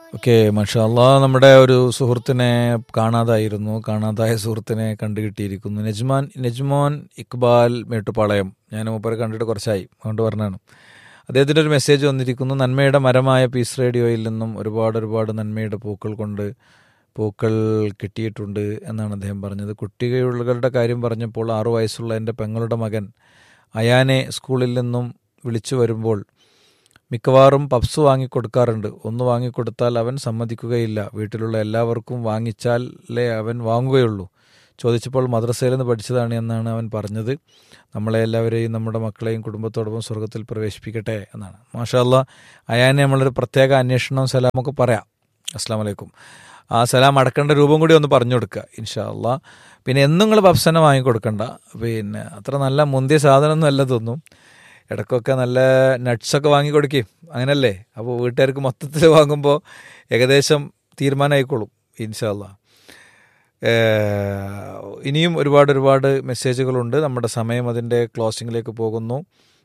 okay മഷാല്ല നമ്മുടെ ഒരു സുഹൃത്തിനെ കാണാതായിരുന്നു കാണാതായ സുഹൃത്തിനെ കണ്ടുകിട്ടിയിരിക്കുന്നു നജ്മാൻ നജ്മോൻ ഇക്ബാൽ മേട്ടുപാളയം ഞാൻ മൂപ്പരെ കണ്ടിട്ട് കുറച്ചായി അതുകൊണ്ട് പറഞ്ഞാണ് അദ്ദേഹത്തിൻ്റെ ഒരു മെസ്സേജ് വന്നിരിക്കുന്നു നന്മയുടെ മരമായ പീസ് റേഡിയോയിൽ നിന്നും ഒരുപാട് ഒരുപാട് നന്മയുടെ പൂക്കൾ കൊണ്ട് പൂക്കൾ കിട്ടിയിട്ടുണ്ട് എന്നാണ് അദ്ദേഹം പറഞ്ഞത് കുട്ടികളുടെ കാര്യം പറഞ്ഞപ്പോൾ ആറു വയസ്സുള്ള എൻ്റെ പെങ്ങളുടെ മകൻ അയാനെ സ്കൂളിൽ നിന്നും വിളിച്ചു വരുമ്പോൾ മിക്കവാറും പപ്സ് വാങ്ങിക്കൊടുക്കാറുണ്ട് ഒന്ന് വാങ്ങിക്കൊടുത്താൽ അവൻ സമ്മതിക്കുകയില്ല വീട്ടിലുള്ള എല്ലാവർക്കും വാങ്ങിച്ചാലേ അവൻ വാങ്ങുകയുള്ളൂ ചോദിച്ചപ്പോൾ മദ്രസയിൽ നിന്ന് പഠിച്ചതാണ് എന്നാണ് അവൻ പറഞ്ഞത് നമ്മളെ എല്ലാവരെയും നമ്മുടെ മക്കളെയും കുടുംബത്തോടൊപ്പം സ്വർഗത്തിൽ പ്രവേശിപ്പിക്കട്ടെ എന്നാണ് മാഷാല്ല അയാനെ നമ്മളൊരു പ്രത്യേക അന്വേഷണവും സലാമൊക്കെ പറയാം അസ്സാം വലൈക്കും ആ സലാം അടക്കേണ്ട രൂപം കൂടി ഒന്ന് പറഞ്ഞു കൊടുക്കുക ഇൻഷാ അല്ലാ പിന്നെ എന്നും നിങ്ങൾ പപ്സ് തന്നെ വാങ്ങിക്കൊടുക്കണ്ട പിന്നെ അത്ര നല്ല മുന്തിയ സാധനമൊന്നും അല്ല തോന്നും ഇടയ്ക്കൊക്കെ നല്ല നട്ട്സൊക്കെ വാങ്ങി കൊടുക്കും അങ്ങനല്ലേ അപ്പോൾ വീട്ടുകാർക്ക് മൊത്തത്തിൽ വാങ്ങുമ്പോൾ ഏകദേശം തീരുമാനമായിക്കോളും ഇൻഷാല്ല ഇനിയും ഒരുപാട് ഒരുപാട് മെസ്സേജുകളുണ്ട് നമ്മുടെ സമയം അതിൻ്റെ ക്ലോസിങ്ങിലേക്ക് പോകുന്നു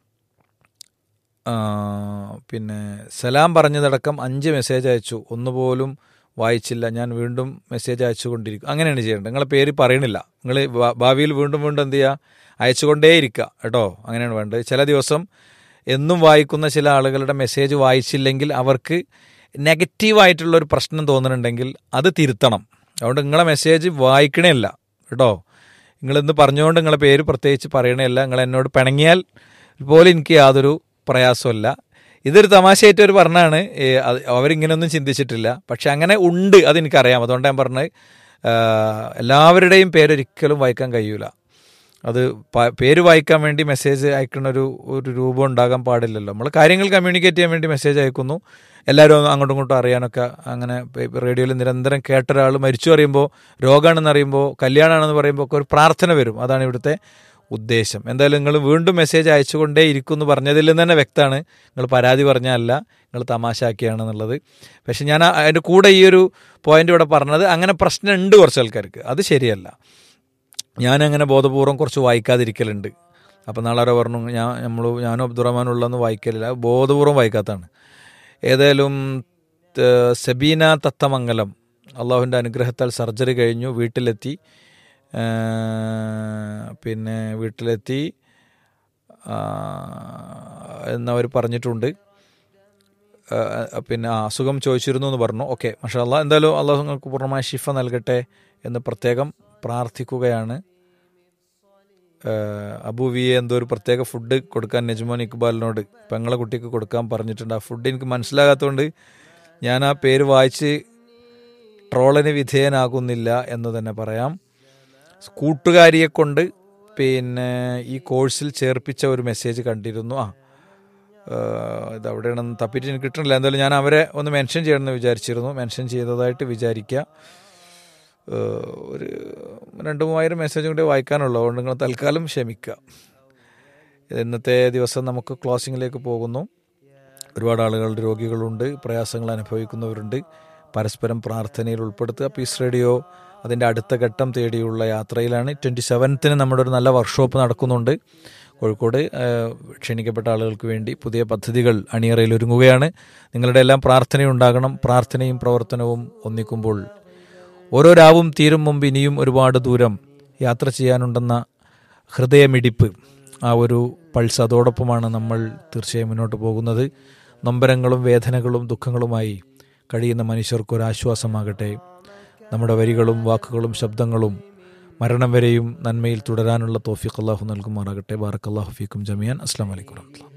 പിന്നെ സലാം പറഞ്ഞതടക്കം അഞ്ച് മെസ്സേജ് അയച്ചു ഒന്നുപോലും വായിച്ചില്ല ഞാൻ വീണ്ടും മെസ്സേജ് അയച്ചുകൊണ്ടിരിക്കും അങ്ങനെയാണ് ചെയ്യേണ്ടത് നിങ്ങളെ പേര് പറയണില്ല നിങ്ങൾ ഭാവിയിൽ വീണ്ടും വീണ്ടും എന്ത് ചെയ്യുക അയച്ചുകൊണ്ടേയിരിക്കുക കേട്ടോ അങ്ങനെയാണ് വേണ്ടത് ചില ദിവസം എന്നും വായിക്കുന്ന ചില ആളുകളുടെ മെസ്സേജ് വായിച്ചില്ലെങ്കിൽ അവർക്ക് നെഗറ്റീവായിട്ടുള്ള ഒരു പ്രശ്നം തോന്നുന്നുണ്ടെങ്കിൽ അത് തിരുത്തണം അതുകൊണ്ട് നിങ്ങളെ മെസ്സേജ് വായിക്കണേയല്ല കേട്ടോ നിങ്ങളിന്ന് പറഞ്ഞുകൊണ്ട് നിങ്ങളെ പേര് പ്രത്യേകിച്ച് പറയണേയല്ല നിങ്ങൾ എന്നോട് പിണങ്ങിയാൽ പോലും എനിക്ക് യാതൊരു പ്രയാസമല്ല ഇതൊരു തമാശയായിട്ട് അവർ പറഞ്ഞാണ് അവരിങ്ങനെയൊന്നും ചിന്തിച്ചിട്ടില്ല പക്ഷെ അങ്ങനെ ഉണ്ട് അതെനിക്കറിയാം അതുകൊണ്ട് ഞാൻ പറഞ്ഞത് എല്ലാവരുടെയും പേരൊരിക്കലും വായിക്കാൻ കഴിയൂല അത് പേര് വായിക്കാൻ വേണ്ടി മെസ്സേജ് അയക്കുന്ന ഒരു ഒരു രൂപം ഉണ്ടാകാൻ പാടില്ലല്ലോ നമ്മൾ കാര്യങ്ങൾ കമ്മ്യൂണിക്കേറ്റ് ചെയ്യാൻ വേണ്ടി മെസ്സേജ് അയക്കുന്നു എല്ലാവരും അങ്ങോട്ടും ഇങ്ങോട്ടും അറിയാനൊക്കെ അങ്ങനെ റേഡിയോയിൽ നിരന്തരം കേട്ട ഒരാൾ മരിച്ചു അറിയുമ്പോൾ രോഗമാണെന്ന് അറിയുമ്പോൾ കല്യാണമാണെന്ന് പറയുമ്പോൾ ഒക്കെ ഒരു പ്രാർത്ഥന വരും അതാണ് ഇവിടുത്തെ ഉദ്ദേശം എന്തായാലും നിങ്ങൾ വീണ്ടും മെസ്സേജ് അയച്ചുകൊണ്ടേ ഇരിക്കും എന്ന് പറഞ്ഞതിൽ നിന്ന് തന്നെ വ്യക്തമാണ് നിങ്ങൾ പരാതി പറഞ്ഞല്ല നിങ്ങൾ തമാശാക്കിയാണെന്നുള്ളത് പക്ഷെ ഞാൻ അതിൻ്റെ കൂടെ ഈ ഒരു പോയിന്റ് ഇവിടെ പറഞ്ഞത് അങ്ങനെ പ്രശ്നമുണ്ട് കുറച്ച് ആൾക്കാർക്ക് അത് ശരിയല്ല ഞാനങ്ങനെ ബോധപൂർവം കുറച്ച് വായിക്കാതിരിക്കലുണ്ട് അപ്പം നാളെ ആരോ പറഞ്ഞു ഞാൻ നമ്മൾ ഞാനും അബ്ദുറഹ്മാനുള്ളതെന്ന് വായിക്കലില്ല ബോധപൂർവം വായിക്കാത്തതാണ് ഏതായാലും സബീന തത്തമംഗലം അള്ളാഹുവിൻ്റെ അനുഗ്രഹത്താൽ സർജറി കഴിഞ്ഞു വീട്ടിലെത്തി പിന്നെ വീട്ടിലെത്തി എന്നവർ പറഞ്ഞിട്ടുണ്ട് പിന്നെ അസുഖം ചോദിച്ചിരുന്നു എന്ന് പറഞ്ഞു ഓക്കെ പക്ഷേ അള്ളാഹ് എന്തായാലും അള്ളാഹു നിങ്ങൾക്ക് പൂർണ്ണമായ ഷിഫ നൽകട്ടെ എന്ന് പ്രത്യേകം പ്രാർത്ഥിക്കുകയാണ് അബൂവിയെ എന്തോ ഒരു പ്രത്യേക ഫുഡ് കൊടുക്കാൻ നജ്മോൻ ഇക്ബാലിനോട് പെങ്ങളെ കുട്ടിക്ക് കൊടുക്കാൻ പറഞ്ഞിട്ടുണ്ട് ആ ഫുഡ് എനിക്ക് മനസ്സിലാകാത്തതുകൊണ്ട് ഞാൻ ആ പേര് വായിച്ച് ട്രോളിന് വിധേയനാകുന്നില്ല എന്ന് തന്നെ പറയാം കൂട്ടുകാരിയെ കൊണ്ട് പിന്നെ ഈ കോഴ്സിൽ ചേർപ്പിച്ച ഒരു മെസ്സേജ് കണ്ടിരുന്നു ആ ഇത് അവിടെയാണെന്ന് തപ്പിയിട്ട് എനിക്ക് കിട്ടണില്ല എന്തായാലും ഞാൻ അവരെ ഒന്ന് മെൻഷൻ ചെയ്യണമെന്ന് വിചാരിച്ചിരുന്നു മെൻഷൻ ചെയ്തതായിട്ട് വിചാരിക്കുക ഒരു രണ്ട് മൂവായിരം മെസ്സേജ് കൂടി വായിക്കാനുള്ളൂ അതുകൊണ്ട് നിങ്ങൾ തൽക്കാലം ക്ഷമിക്കുക ഇന്നത്തെ ദിവസം നമുക്ക് ക്ലോസിങ്ങിലേക്ക് പോകുന്നു ഒരുപാട് ആളുകൾ രോഗികളുണ്ട് പ്രയാസങ്ങൾ അനുഭവിക്കുന്നവരുണ്ട് പരസ്പരം പ്രാർത്ഥനയിൽ ഉൾപ്പെടുത്തുക പീസ് റേഡിയോ അതിൻ്റെ അടുത്ത ഘട്ടം തേടിയുള്ള യാത്രയിലാണ് ട്വൻറ്റി സെവൻത്തിന് നമ്മുടെ ഒരു നല്ല വർക്ക്ഷോപ്പ് നടക്കുന്നുണ്ട് കോഴിക്കോട് ക്ഷണിക്കപ്പെട്ട ആളുകൾക്ക് വേണ്ടി പുതിയ പദ്ധതികൾ അണിയറയിൽ ഒരുങ്ങുകയാണ് നിങ്ങളുടെ എല്ലാം പ്രാർത്ഥനയുണ്ടാകണം പ്രാർത്ഥനയും പ്രവർത്തനവും ഒന്നിക്കുമ്പോൾ ഓരോ രാവും തീരും മുമ്പ് ഇനിയും ഒരുപാട് ദൂരം യാത്ര ചെയ്യാനുണ്ടെന്ന ഹൃദയമിടിപ്പ് ആ ഒരു പൾസ് അതോടൊപ്പമാണ് നമ്മൾ തീർച്ചയായും മുന്നോട്ട് പോകുന്നത് നൊമ്പരങ്ങളും വേദനകളും ദുഃഖങ്ങളുമായി കഴിയുന്ന മനുഷ്യർക്ക് ഒരു ആശ്വാസമാകട്ടെ നമ്മുടെ വരികളും വാക്കുകളും ശബ്ദങ്ങളും മരണം വരെയും നന്മയിൽ തുടരാനുള്ള തോഫിഖ് അള്ളാഹു നൽകുമാറാകട്ടെ ബാറക് അള്ളാഹു ഫീക്കും ജമിയാൻ അസ്സാം വലൈക്കും